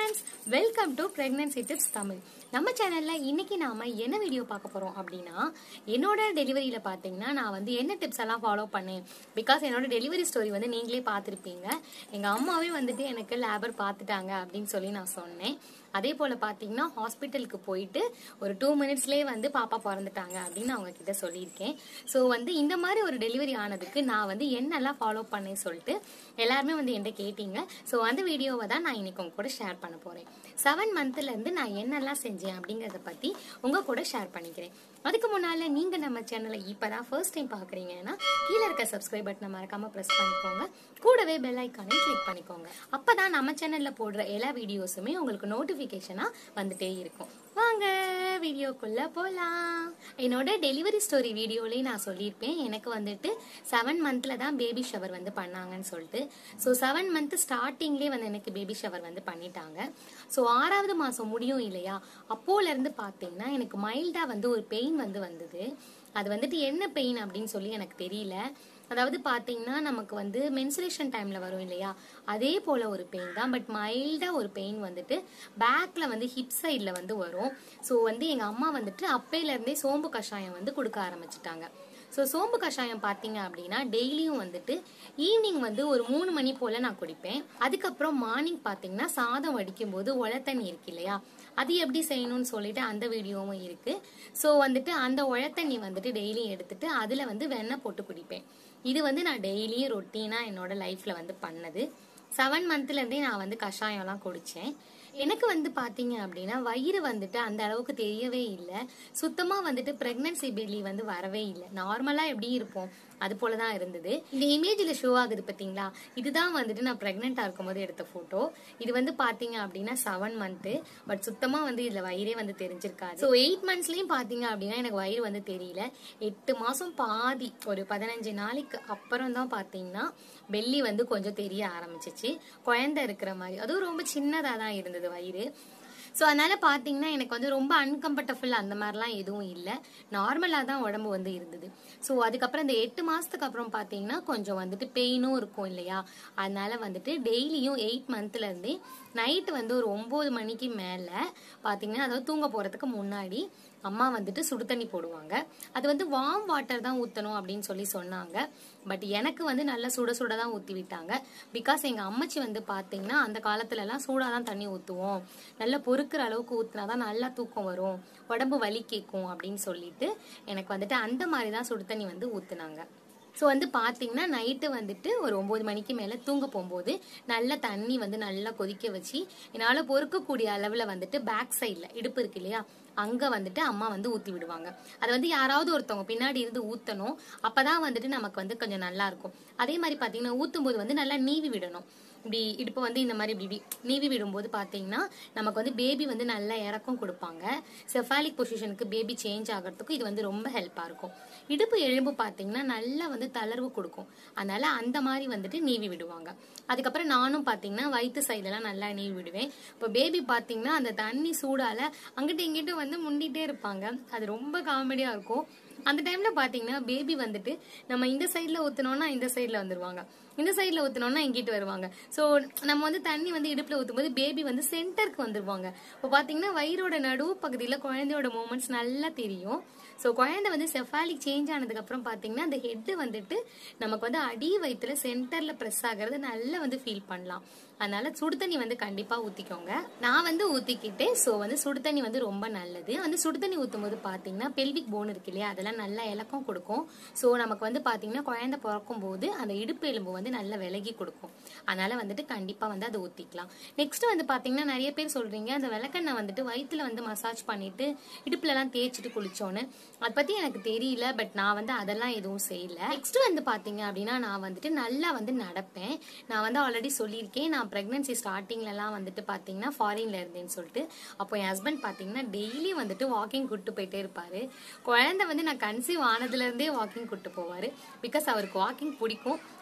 friends welcome to pregnancy tips Tamil நம்ம சேனல்ல இன்னைக்கு நாம என்ன வீடியோ பார்க்க போறோம் அப்படின்னா என்னோட டெலிவரியில பாத்தீங்கன்னா நான் வந்து என்ன டிப்ஸ் எல்லாம் ஃபாலோ பண்ணேன் பிகாஸ் என்னோட டெலிவரி ஸ்டோரி வந்து நீங்களே பார்த்துருப்பீங்க எங்க அம்மாவே வந்துட்டு எனக்கு லேபர் பார்த்துட்டாங்க அப்படின்னு சொல்லி நான் சொன்னேன் அதே போல பாத்தீங்கன்னா ஹாஸ்பிட்டலுக்கு போயிட்டு ஒரு டூ மினிட்ஸ்லேயே வந்து பாப்பா பிறந்துட்டாங்க அப்படின்னு அவங்க கிட்ட சொல்லியிருக்கேன் ஸோ வந்து இந்த மாதிரி ஒரு டெலிவரி ஆனதுக்கு நான் வந்து என்னெல்லாம் ஃபாலோ பண்ணேன் சொல்லிட்டு எல்லாருமே வந்து என்கிட்ட கேட்டீங்க ஸோ அந்த வீடியோவை தான் நான் இன்னைக்கு உங்க கூட ஷேர் பண்ண போறேன் செவன் மந்த்ல இருந்து நான் என்னெல்லாம் செஞ்சேன் அப்படிங்கறத பத்தி உங்க கூட ஷேர் பண்ணிக்கிறேன் அதுக்கு முன்னால நீங்க நம்ம சேனலை இப்பதான் ஃபர்ஸ்ட் டைம் பாக்குறீங்கன்னா கீழே இருக்க சப்ஸ்கிரைப் பட்டனை மறக்காம பிரஸ் பண்ணிக்கோங்க கூடவே பெல் ஐக்கானை கிளிக் பண்ணிக்கோங்க அப்பதான் நம்ம சேனல்ல போடுற எல்லா வீடியோஸுமே உங்களுக்கு நோட்டிபிகேஷனா வந்துட்டே இருக்கும் வாங்க வீடியோக்குள்ள போலாம் என்னோட டெலிவரி ஸ்டோரி வீடியோலயே நான் சொல்லியிருப்பேன் எனக்கு வந்துட்டு செவன் மந்த்ல தான் பேபி ஷவர் வந்து பண்ணாங்கன்னு சொல்லிட்டு ஸோ செவன் மந்த் ஸ்டார்டிங்லேயே வந்து எனக்கு பேபி ஷவர் வந்து பண்ணிட்டாங்க ஸோ ஆறாவது மாசம் முடியும் இல்லையா அப்போல இருந்து பார்த்தீங்கன்னா எனக்கு மைல்டா வந்து ஒரு பெயின் வந்து வந்தது அது வந்துட்டு என்ன பெயின் அப்படின்னு சொல்லி எனக்கு தெரியல அதாவது பாத்தீங்கன்னா நமக்கு வந்து மென்சுரேஷன் டைம்ல வரும் இல்லையா அதே போல ஒரு பெயின் தான் பட் மைல்டா ஒரு பெயின் வந்துட்டு பேக்ல வந்து ஹிப் சைட்ல வந்து வரும் ஸோ வந்து எங்க அம்மா வந்துட்டு அப்பையில இருந்தே சோம்பு கஷாயம் வந்து கொடுக்க ஆரம்பிச்சிட்டாங்க ஸோ சோம்பு கஷாயம் பார்த்தீங்க அப்படின்னா டெய்லியும் வந்துட்டு ஈவினிங் வந்து ஒரு மூணு மணி போல நான் குடிப்பேன் அதுக்கப்புறம் மார்னிங் பார்த்தீங்கன்னா சாதம் வடிக்கும் போது உழத்தண்ணி இருக்கு இல்லையா அது எப்படி செய்யணும்னு சொல்லிட்டு அந்த வீடியோவும் இருக்கு ஸோ வந்துட்டு அந்த உழத்தண்ணி வந்துட்டு டெய்லியும் எடுத்துட்டு அதில் வந்து வெண்ணெய் போட்டு குடிப்பேன் இது வந்து நான் டெய்லியும் ரொட்டீனாக என்னோட லைஃப்பில் வந்து பண்ணது செவன் மந்த்லேருந்தே நான் வந்து கஷாயம்லாம் குடித்தேன் எனக்கு வந்து பாத்தீங்க அப்படின்னா வயிறு வந்துட்டு அந்த அளவுக்கு தெரியவே இல்லை சுத்தமா வந்துட்டு பிரெக்னன்சி பெல்லி வந்து வரவே இல்லை நார்மலா எப்படி இருப்போம் அது போலதான் இருந்தது இந்த இமேஜ்ல ஷோ ஆகுது பாத்தீங்களா இதுதான் வந்துட்டு நான் பிரெக்னெண்டா இருக்கும்போது எடுத்த போட்டோ இது வந்து பாத்தீங்க அப்படின்னா செவன் மந்த் பட் சுத்தமா வந்து இதுல வயிறே வந்து தெரிஞ்சிருக்காது ஸோ எயிட் மந்த்ஸ்லயும் பாத்தீங்க அப்படின்னா எனக்கு வயிறு வந்து தெரியல எட்டு மாசம் பாதி ஒரு பதினஞ்சு நாளைக்கு அப்புறம் தான் பாத்தீங்கன்னா பெல்லி வந்து கொஞ்சம் தெரிய ஆரம்பிச்சிச்சு குழந்தை இருக்கிற மாதிரி அதுவும் ரொம்ப சின்னதா தான் இருந்தது வயிறு ஸோ அதனால பார்த்தீங்கன்னா எனக்கு வந்து ரொம்ப அன்கம்ஃபர்டபுள் அந்த மாதிரிலாம் எதுவும் இல்லை நார்மலாக தான் உடம்பு வந்து இருந்தது ஸோ அதுக்கப்புறம் இந்த எட்டு மாதத்துக்கு அப்புறம் பார்த்தீங்கன்னா கொஞ்சம் வந்துட்டு பெயினும் இருக்கும் இல்லையா அதனால வந்துட்டு டெய்லியும் எயிட் மந்த்லேருந்தே நைட்டு வந்து ஒரு ஒம்பது மணிக்கு மேலே பார்த்தீங்கன்னா அதாவது தூங்க போகிறதுக்கு முன்னாடி அம்மா வந்துட்டு சுடு தண்ணி போடுவாங்க அது வந்து வார்ம் வாட்டர் தான் ஊற்றணும் அப்படின்னு சொல்லி சொன்னாங்க பட் எனக்கு வந்து நல்லா சுட சுட தான் ஊற்றி விட்டாங்க பிகாஸ் எங்கள் அம்மச்சி வந்து பார்த்தீங்கன்னா அந்த காலத்துலலாம் சூடாக தான் தண்ணி ஊற்றுவோம் நல்லா பொறுக்கிற அளவுக்கு ஊற்றினா தான் நல்லா தூக்கம் வரும் உடம்பு வலி கேட்கும் அப்படின்னு சொல்லிட்டு எனக்கு வந்துட்டு அந்த மாதிரி தான் சுடு தண்ணி வந்து ஊற்றுனாங்க ஸோ வந்து பார்த்தீங்கன்னா நைட்டு வந்துட்டு ஒரு ஒம்பது மணிக்கு மேலே தூங்க போகும்போது நல்ல தண்ணி வந்து நல்லா கொதிக்க வச்சு என்னால் பொறுக்கக்கூடிய அளவில் வந்துட்டு பேக் சைடில் இடுப்பு இருக்கு இல்லையா அங்கே வந்துட்டு அம்மா வந்து ஊற்றி விடுவாங்க அதை வந்து யாராவது ஒருத்தவங்க பின்னாடி இருந்து ஊற்றணும் அப்பதான் வந்துட்டு நமக்கு வந்து கொஞ்சம் நல்லா இருக்கும் அதே மாதிரி பார்த்தீங்கன்னா ஊற்றும் போது வந்து நல்லா நீவி விடணும் இப்படி இடுப்பு வந்து இந்த மாதிரி இப்படி நீவி விடும்போது பார்த்தீங்கன்னா நமக்கு வந்து பேபி வந்து நல்லா இறக்கம் கொடுப்பாங்க செஃபாலிக் பொசிஷனுக்கு பேபி சேஞ்ச் ஆகிறதுக்கும் இது வந்து ரொம்ப ஹெல்ப்பாக இருக்கும் இடுப்பு எலும்பு பார்த்தீங்கன்னா நல்லா வந்து தளர்வு கொடுக்கும் அதனால அந்த மாதிரி வந்துட்டு நீவி விடுவாங்க அதுக்கப்புறம் நானும் பார்த்தீங்கன்னா வயிற்று சைடெல்லாம் நல்லா நீவி விடுவேன் இப்போ பேபி பார்த்தீங்கன்னா அந்த தண்ணி சூடால அங்கிட்டு இங்கிட்டு வந்து முண்டிட்டே இருப்பாங்க அது ரொம்ப காமெடியாக இருக்கும் அந்த டைம்ல பாத்தீங்கன்னா பேபி வந்துட்டு நம்ம இந்த சைட்ல ஊத்துனோம்னா இந்த சைட்ல வந்துருவாங்க இந்த சைட்ல ஊத்துனோம்னா இங்கிட்டு வருவாங்க ஸோ நம்ம வந்து தண்ணி வந்து இடுப்புல ஊத்தும் போது பேபி வந்து சென்டருக்கு வந்துருவாங்க இப்போ பாத்தீங்கன்னா வயிறோட நடுவு பகுதியில் குழந்தையோட மூமெண்ட்ஸ் நல்லா தெரியும் ஸோ குழந்தை வந்து செஃபாலிக் சேஞ்ச் ஆனதுக்கு அப்புறம் பாத்தீங்கன்னா அந்த ஹெட் வந்துட்டு நமக்கு வந்து அடி வயிற்றுல சென்டர்ல ப்ரெஸ் ஆகிறது நல்லா வந்து ஃபீல் பண்ணலாம் அதனால சுடு தண்ணி வந்து கண்டிப்பா ஊத்திக்கோங்க நான் வந்து ஊத்திக்கிட்டேன் ஸோ வந்து சுடு தண்ணி வந்து ரொம்ப நல்லது வந்து சுடு தண்ணி ஊத்தும் போது பாத்தீங்கன்னா பெல்விக் போன் இருக்கு இல்லையா அதெல்லாம் நல்லா இலக்கம் கொடுக்கும் ஸோ நமக்கு வந்து பாத்தீங்கன்னா குழந்தை பிறக்கும் போது அந்த இடுப்பு எலும்பு வந்து நல்லா விலகி கொடுக்கும் அதனால வந்துட்டு கண்டிப்பா வந்து அதை ஊத்திக்கலாம் நெக்ஸ்ட் வந்து பாத்தீங்கன்னா நிறைய பேர் சொல்றீங்க அந்த விளக்கெண்ணெய் வந்துட்டு வயிற்றுல வந்து மசாஜ் பண்ணிட்டு இடுப்புல எல்லாம் தேய்ச்சிட்டு குளிச்சோன்னு அதை பத்தி எனக்கு தெரியல பட் நான் வந்து அதெல்லாம் எதுவும் செய்யல நெக்ஸ்ட் வந்து பாத்தீங்க அப்படின்னா நான் வந்துட்டு நல்லா வந்து நடப்பேன் நான் வந்து ஆல்ரெடி சொல்லியிருக்கேன் நான் ப்ரெக்னன்சி ஸ்டார்டிங்லலாம் வந்துட்டு பார்த்தீங்கன்னா ஃபாரின்ல இருந்தேன்னு சொல்லிட்டு அப்போ என் ஹஸ்பண்ட் பார்த்தீங்கன்னா டெய்லி வந்துட்டு வாக்கிங் கூட்டு போயிட்டே இருப்பாரு குழந்தை வந்து நான் கன்சீவ் ஆனதுலேருந்தே வாக்கிங் கூட்டு போவார் பிகாஸ் அவருக்கு வாக்கிங் பிடிக்கும்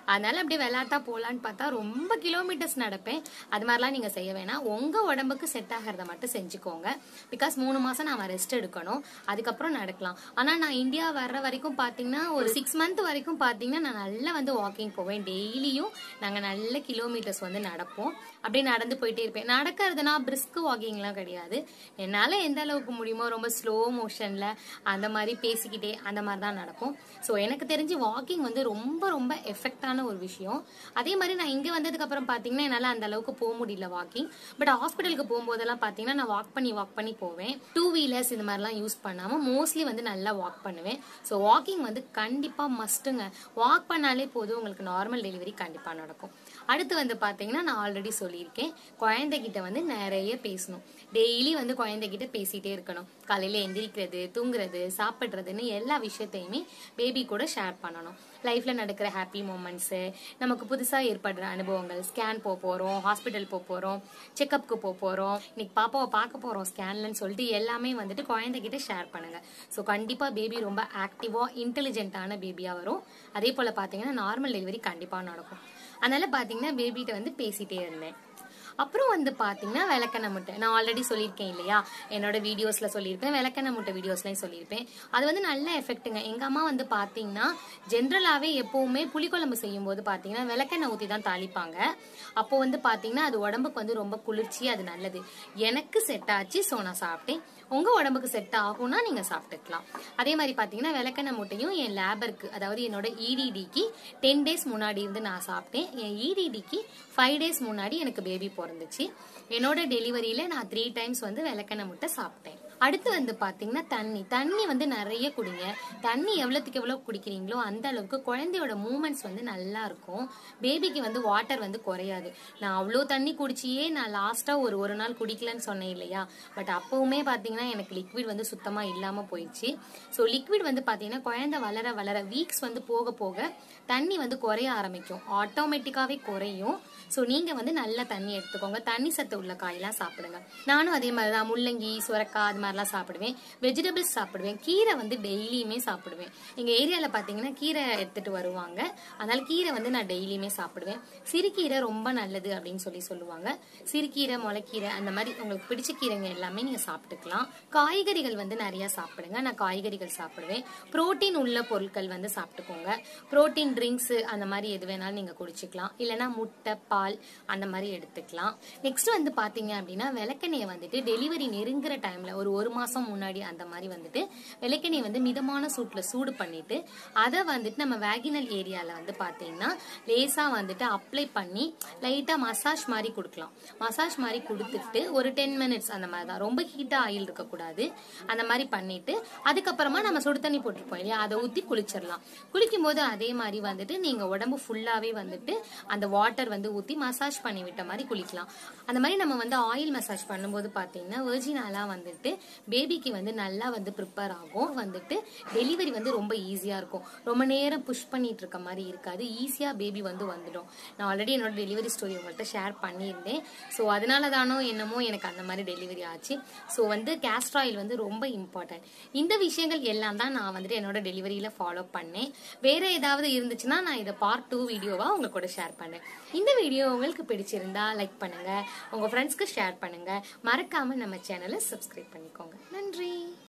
அதனால அப்படியே விளையாட்டா போலான்னு பார்த்தா ரொம்ப கிலோமீட்டர்ஸ் நடப்பேன் அது மாதிரிலாம் நீங்க செய்ய வேணாம் உங்க உடம்புக்கு செட் ஆகிறத மட்டும் செஞ்சுக்கோங்க பிகாஸ் மூணு மாசம் நான் ரெஸ்ட் எடுக்கணும் அதுக்கப்புறம் நடக்கலாம் ஆனா நான் இந்தியா வர்ற வரைக்கும் பாத்தீங்கன்னா ஒரு சிக்ஸ் மந்த் வரைக்கும் பாத்தீங்கன்னா நான் நல்லா வந்து வாக்கிங் போவேன் டெய்லியும் நாங்க நல்ல கிலோமீட்டர்ஸ் வந்து நடப்போம் அப்படியே நடந்து போயிட்டே இருப்பேன் நடக்கிறதுனா பிரிஸ்க் வாக்கிங்லாம் கிடையாது என்னால எந்த அளவுக்கு முடியுமோ ரொம்ப ஸ்லோ மோஷன்ல அந்த மாதிரி பேசிக்கிட்டே அந்த மாதிரி தான் நடக்கும் ஸோ எனக்கு தெரிஞ்சு வாக்கிங் வந்து ரொம்ப ரொம்ப எஃபெக்டான ஒரு விஷயம் அதே மாதிரி நான் இங்க வந்ததுக்கு அப்புறம் பாத்தீங்கன்னா என்னால அந்த அளவுக்கு போக முடியல வாக்கிங் பட் ஹாஸ்பிட்டலுக்கு போகும்போதெல்லாம் பாத்தீங்கன்னா நான் வாக் பண்ணி வாக் பண்ணி போவேன் டூ வீலர்ஸ் இந்த மாதிரிலாம் யூஸ் பண்ணாம மோஸ்ட்லி வந்து நல்லா வாக் பண்ணுவேன் ஸோ வாக்கிங் வந்து கண்டிப்பா மஸ்ட்டுங்க வாக் பண்ணாலே போதும் உங்களுக்கு நார்மல் டெலிவரி கண்டிப்பா நடக்கும் அடுத்து வந்து பாத்தீங்கன்னா நான் ஆல்ரெடி சொல்லியிருக்கேன் குழந்தைகிட்ட வந்து நிறைய பேசணும் டெய்லி வந்து குழந்தைகிட்ட பேசிட்டே இருக்கணும் காலையில எந்திரிக்கிறது தூங்குறது சாப்பிட்றதுன்னு எல்லா விஷயத்தையுமே பேபி கூட ஷேர் பண்ணணும் லைஃப்ல நடக்கிற ஹாப்பி மூமெண்ட்ஸு நமக்கு புதுசா ஏற்படுற அனுபவங்கள் ஸ்கேன் போக போறோம் ஹாஸ்பிட்டல் போக போறோம் செக்கப்க்கு போக போறோம் இன்னைக்கு பாப்பாவை பார்க்க போறோம் ஸ்கேன்லன்னு சொல்லிட்டு எல்லாமே வந்துட்டு குழந்தைகிட்ட ஷேர் பண்ணுங்க ஸோ கண்டிப்பா பேபி ரொம்ப ஆக்டிவா இன்டெலிஜென்ட்டான பேபியா வரும் அதே போல பாத்தீங்கன்னா நார்மல் டெலிவரி கண்டிப்பா நடக்கும் அதனால பாத்தீங்கன்னா பேபிகிட்ட வந்து பேசிட்டே இருந்தேன் அப்புறம் வந்து பாத்தீங்கன்னா விளக்கெண்ணெய் முட்டை நான் ஆல்ரெடி சொல்லியிருக்கேன் இல்லையா என்னோட வீடியோஸ்ல சொல்லியிருப்பேன் விளக்கெண்ணெய் முட்டை வீடியோஸ்லயும் சொல்லியிருப்பேன் அது வந்து நல்ல எஃபெக்ட்டுங்க எங்க அம்மா வந்து பாத்தீங்கன்னா ஜென்ரலாவே எப்பவுமே புளிக்குழம்பு செய்யும் போது பாத்தீங்கன்னா விளக்கெண்ணெய் ஊத்தி தான் தாளிப்பாங்க அப்போ வந்து பாத்தீங்கன்னா அது உடம்புக்கு வந்து ரொம்ப குளிர்ச்சி அது நல்லது எனக்கு செட் ஆச்சு ஸோ நான் சாப்பிட்டேன் உங்க உடம்புக்கு செட் ஆகும்னா நீங்க சாப்பிட்டுக்கலாம் அதே மாதிரி பாத்தீங்கன்னா விளக்கெண்ணெய் முட்டையும் என் லேபருக்கு அதாவது என்னோட இடிடிக்கு டென் டேஸ் முன்னாடி இருந்து நான் சாப்பிட்டேன் என் இடிடிக்கு ஃபைவ் டேஸ் முன்னாடி எனக்கு பேபி பிறந்துச்சு என்னோட டெலிவரியில நான் த்ரீ டைம்ஸ் வந்து விளக்கெண்ணெய் முட்டை சாப்பிட்டேன் அடுத்து வந்து பாத்தீங்கன்னா தண்ணி தண்ணி வந்து நிறைய குடிங்க தண்ணி எவ்வளவுக்கு எவ்வளவு குடிக்கிறீங்களோ அந்த அளவுக்கு குழந்தையோட மூமெண்ட்ஸ் வந்து நல்லா இருக்கும் பேபிக்கு வந்து வாட்டர் வந்து குறையாது நான் அவ்வளோ தண்ணி குடிச்சியே நான் லாஸ்டா ஒரு ஒரு நாள் குடிக்கலன்னு சொன்னேன் இல்லையா பட் அப்பவுமே பாத்தீங்கன்னா எனக்கு லிக்விட் வந்து சுத்தமா இல்லாம போயிடுச்சு ஸோ லிக்விட் வந்து பாத்தீங்கன்னா குழந்தை வளர வளர வீக்ஸ் வந்து போக போக தண்ணி வந்து குறைய ஆரம்பிக்கும் ஆட்டோமேட்டிக்காவே குறையும் ஸோ நீங்க வந்து நல்ல தண்ணி எடுத்துக்கோங்க தண்ணி சத்து உள்ள காயெல்லாம் சாப்பிடுங்க நானும் அதே மாதிரி தான் முள்ளங்கி சுரக்காய் அது மாதிரிலாம் சாப்பிடுவேன் வெஜிடபிள்ஸ் சாப்பிடுவேன் கீரை வந்து டெய்லியுமே சாப்பிடுவேன் எங்க ஏரியால பாத்தீங்கன்னா கீரை எடுத்துட்டு வருவாங்க அதனால கீரை வந்து நான் டெய்லியுமே சாப்பிடுவேன் சிறுகீரை ரொம்ப நல்லது அப்படின்னு சொல்லி சொல்லுவாங்க சிறுகீரை முளைக்கீரை அந்த மாதிரி உங்களுக்கு பிடிச்ச கீரைங்க எல்லாமே நீங்க சாப்பிட்டுக்கலாம் காய்கறிகள் வந்து நிறைய சாப்பிடுங்க நான் காய்கறிகள் சாப்பிடுவேன் புரோட்டீன் உள்ள பொருட்கள் வந்து சாப்பிட்டுக்கோங்க புரோட்டீன் ட்ரிங்க்ஸ் அந்த மாதிரி எது வேணாலும் நீங்க குடிச்சுக்கலாம் இல்லைன்னா முட்டை பால் அந்த மாதிரி எடுத்துக்கலாம் நெக்ஸ்ட் வந்து பாத்தீங்க அப்படின்னா விளக்கெண்ணெயை வந்துட்டு டெலிவரி நெருங்குற டைம்ல ஒரு ஒரு மாசம் முன்னாடி அந்த மாதிரி வந்துட்டு விளக்கெண்ணெய் வந்து மிதமான சூட்ல சூடு பண்ணிட்டு அதை வந்துட்டு நம்ம வேகினல் ஏரியால வந்து பாத்தீங்கன்னா லேசா வந்துட்டு அப்ளை பண்ணி லைட்டா மசாஜ் மாதிரி கொடுக்கலாம் மசாஜ் மாதிரி கொடுத்துட்டு ஒரு டென் மினிட்ஸ் அந்த மாதிரி தான் ரொம்ப ஹீட்டா ஆயில் இருக்கக்கூடாது அந்த மாதிரி பண்ணிட்டு அதுக்கப்புறமா நம்ம சுடு தண்ணி போட்டிருப்போம் இல்லையா அதை ஊத்தி குளிச்சிடலாம் குளிக்கும் போது அதே மாதிரி வந்துட்டு நீங்க உடம்பு ஃபுல்லாவே வந்துட்டு அந்த வாட்டர் வந்து ஊத்தி மசாஜ் பண்ணி விட்ட மாதிரி குளிக்கலாம் அந்த மாதிரி நம்ம வந்து ஆயில் மசாஜ் பண்ணும்போது பாத்தீங்கன்னா வெர்ஜினாலாம் வந்துட்டு பேபிக்கு வந்து நல்லா வந்து ப்ரிப்பேர் ஆகும் வந்துட்டு டெலிவரி வந்து ரொம்ப ஈஸியா இருக்கும் ரொம்ப நேரம் புஷ் பண்ணிட்டு இருக்க மாதிரி இருக்காது ஈஸியா பேபி வந்து வந்துடும் நான் ஆல்ரெடி என்னோட டெலிவரி ஸ்டோரி உங்கள்கிட்ட ஷேர் பண்ணியிருந்தேன் ஸோ அதனால தானோ என்னமோ எனக்கு அந்த மாதிரி டெலிவரி ஆச்சு ஸோ வந்து கேஸ்ட்ர் ஆயில் வந்து ரொம்ப இம்பார்ட்டன்ட் இந்த விஷயங்கள் எல்லாம் தான் நான் வந்துட்டு என்னோட டெலிவரியில ஃபாலோ பண்ணேன் வேற ஏதாவது இருந்துச்சுன்னா நான் இதை பார்ட் டூ வீடியோவா உங்க கூட ஷேர் பண்ணேன் இந்த வீடியோ உங்களுக்கு பிடிச்சிருந்தா லைக் பண்ணுங்க உங்க ஃப்ரெண்ட்ஸ்க்கு ஷேர் பண்ணுங்க மறக்காம நம்ம சேனலை சப்ஸ்கிரைப் பண்ணிக்கோங்க நன்றி